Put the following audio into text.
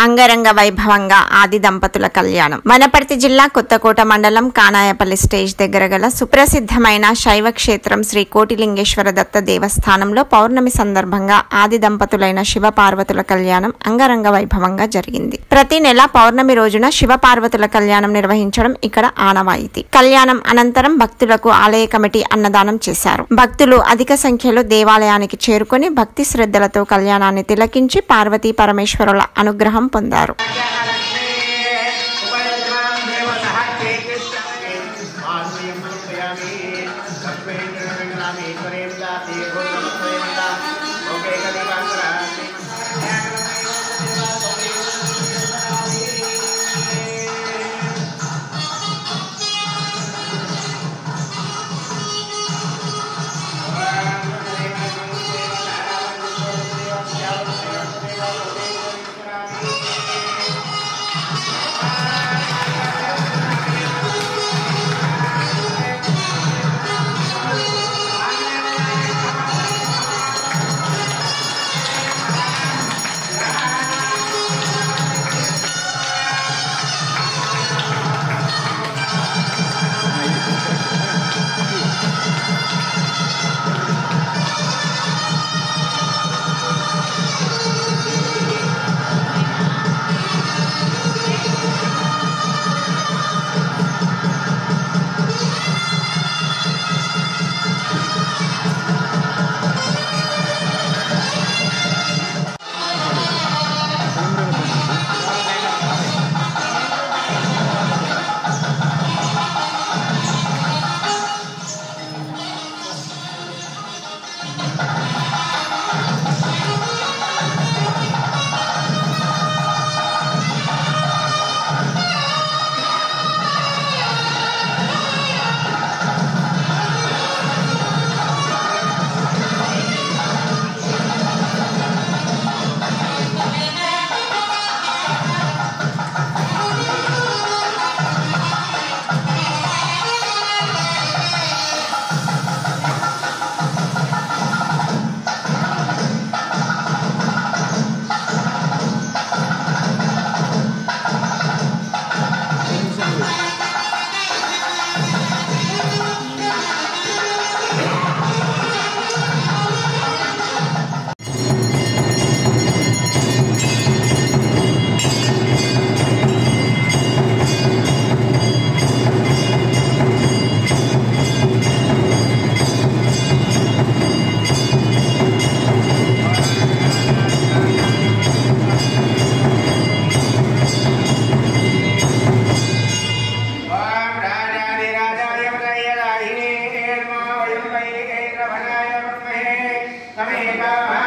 అంగరంగ వైభవంగా ఆది దంపతుల కళ్యాణం వనపర్తి జిల్లా కొత్తకోట మండలం కానాయపల్లి స్టేజ్ దగ్గర గల సుప్రసిద్ధమైన శైవ క్షేత్రం శ్రీ కోటిలింగేశ్వర దత్త దేవస్థానంలో పౌర్ణమి సందర్భంగా ఆది దంపతులైన శివ పార్వతుల కళ్యాణం అంగరంగ వైభవంగా జరిగింది ప్రతి నెల పౌర్ణమి రోజున శివ పార్వతుల కళ్యాణం నిర్వహించడం ఇక్కడ ఆనవాయితీ కళ్యాణం అనంతరం భక్తులకు ఆలయ కమిటీ అన్నదానం చేశారు భక్తులు అధిక సంఖ్యలో దేవాలయానికి చేరుకొని భక్తి శ్రద్ధలతో కళ్యాణాన్ని తిలకించి పార్వతీ పరమేశ్వరుల అనుగ్రహం పొందారు तमेव